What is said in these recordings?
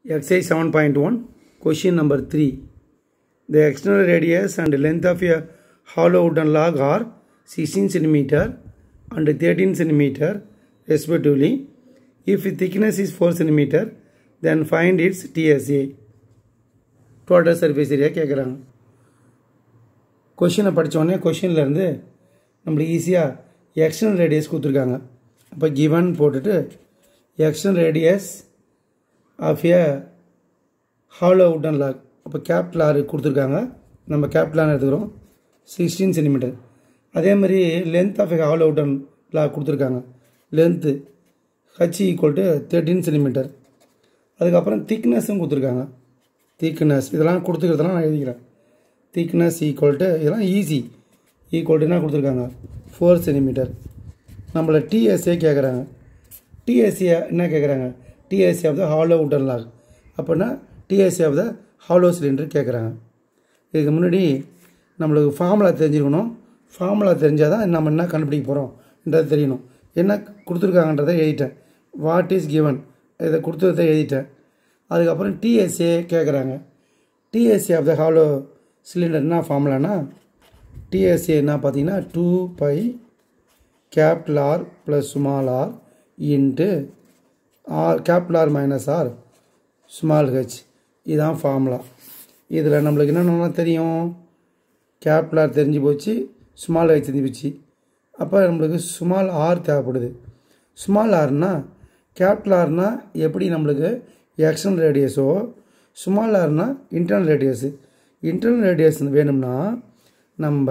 Exercise 7.1, question number 3. The external radius and length of a hollow wooden log are 16 cm and 13 cm respectively. If the thickness is 4 cm, then find its TSA. Total surface area கேட்குறாங்க கொஷினை படித்தோடனே கொஷின்லேருந்து நம்மளுக்கு ஈஸியாக external radius கொடுத்துருக்காங்க அப்போ given போட்டுட்டு external radius of a hollow wooden log அப்போ capital R கொடுத்துருக்காங்க நம்ம கேப்டலான்னு எடுத்துக்கிறோம் சிக்ஸ்டீன் சென்டிமீட்டர் அதே மாதிரி length of a hollow wooden log கொடுத்துருக்காங்க length H equal to thirteen centimetre அதுக்கப்புறம் திக்னஸும் கொடுத்துருக்காங்க திக்னஸ் இதெல்லாம் கொடுத்துக்கிறதெல்லாம் நான் எழுதிக்கிறேன் திக்னஸ் ஈக்குவல் டு இதெல்லாம் ஈஸி ஈக்குவல் டு என்ன கொடுத்துருக்காங்க ஃபோர் சென்டிமீட்டர் நம்மளை டிஎஸ்ஏ கேட்குறாங்க டிஎஸ்ஏ என்ன கேட்குறாங்க TSA of the hollow wooden log அப்படின்னா TSA of the hollow cylinder கேட்குறாங்க இதுக்கு முன்னாடி நம்மளுக்கு ஃபார்முலா தெரிஞ்சிருக்கணும் ஃபார்முலா தெரிஞ்சால் தான் நம்ம என்ன கண்டுபிடிக்க போகிறோம்ன்றது தெரியணும் என்ன கொடுத்துருக்காங்கன்றதை எழுதிட்டேன் வாட் இஸ் கிவன் இதை கொடுத்ததை எழுதிட்டேன் அதுக்கப்புறம் டிஎஸ்ஏ கேட்குறாங்க TSA of the hollow cylinder என்ன ஃபார்முலானா டிஎஸ்ஏ என்ன பார்த்தீங்கன்னா two pi capital R plus small R into R capital R minus R small H இதுதான் ஃபார்முலா இதில் நம்மளுக்கு என்னென்னா தெரியும் கேபிட்டல் ஆர் தெரிஞ்சு போச்சு ஸ்மால் ஹெச் தெரிஞ்சு போச்சு அப்போ நம்மளுக்கு ஸ்மால் ஆர் தேவைப்படுது ஸ்மால் ஆர்னா கேபிட்டல் ஆர்னா எப்படி நம்மளுக்கு எக்ஸ்டர்னல் ரேடியஸோ ஸ்மால் ஆர்னா இன்டர்னல் ரேடியஸு இன்டர்னல் ரேடியஸ் வேணும்னா நம்ம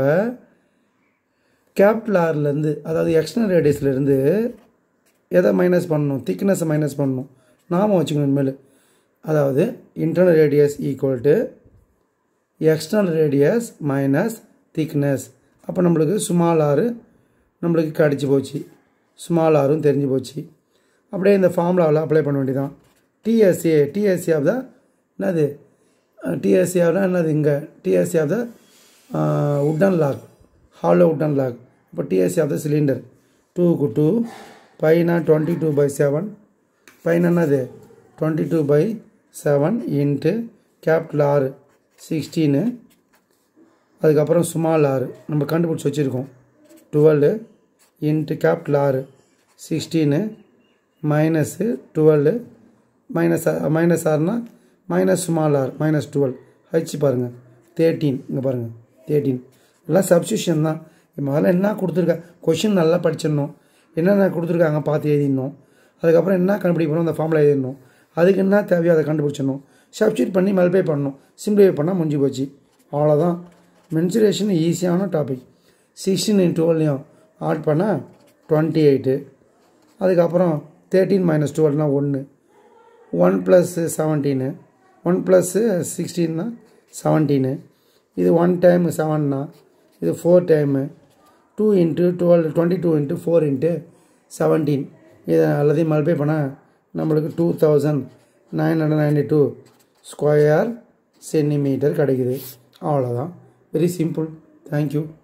கேபிட்டல் ஆர்லேருந்து அதாவது எக்ஸ்டர்னல் ரேடியஸ்லேருந்து எதை மைனஸ் பண்ணணும் திக்னஸை மைனஸ் பண்ணணும் நாம வச்சுக்கணும் இனிமேல் அதாவது internal radius equal to external radius minus thickness அப்போ நம்மளுக்கு ஸ்மால் ஆறு நம்மளுக்கு கடிச்சு போச்சு ஸ்மால் ஆரும் தெரிஞ்சு போச்சு அப்படியே இந்த ஃபார்முலாவில் அப்ளை பண்ண வேண்டியதான் டிஎஸ்ஏ டிஎஸ்ஏ ஆஃப் த என்னது டிஎஸ்ஏ ஆஃப்னா என்னது இங்கே TSA of the wooden log hollow wooden log இப்போ டிஎஸ்ஏ ஆஃப் த சிலிண்டர் டூக்கு டூ பைனா டுவெண்ட்டி டூ பை செவன் பைனா என்னது twenty two by seven into capital R sixteen அதுக்கப்புறம் ஸ்மால் ஆறு நம்ம கண்டுபிடிச்சி வச்சுருக்கோம் twelve into capital R sixteen minus twelve minus minus ஆறுனா minus small R minus twelve H பாருங்கள் தேர்ட்டீன் இங்கே பாருங்கள் தேர்ட்டீன் எல்லாம் சப்ஸ்டியூஷன் தான் முதல்ல என்ன கொடுத்துருக்கா கொஷின் நல்லா படிச்சிடணும் என்னென்ன கொடுத்துருக்காங்க பார்த்து எழுதிடணும் அதுக்கப்புறம் என்ன கண்டுபிடிக்கணும் அந்த ஃபார்மில் எழுதிடணும் அதுக்கு என்ன தேவையோ அதை கண்டுபிடிச்சிடணும் சப்ஸ்டியூட் பண்ணி மல்பை பண்ணணும் சிம்பிளிஃபை பண்ணால் முடிஞ்சு போச்சு அவ்வளோதான் மென்சுரேஷன் ஈஸியான டாபிக் சிக்ஸ்டீன் இன் டுவெல்லையும் ஆட் பண்ணால் டுவெண்ட்டி எயிட்டு அதுக்கப்புறம் தேர்ட்டீன் மைனஸ் டுவெல்னால் ஒன்று one plus seventeen one plus சிக்ஸ்டீன்னா செவன்டீனு இது ஒன் டைம் செவன்னா இது four time two into twelve twenty two into four into seventeen இதை எல்லாத்தையும் மல்பை பண்ணால் நம்மளுக்கு two thousand nine hundred ninety two square centimetre கிடைக்குது அவ்வளோதான் வெரி சிம்பிள் தேங்க்யூ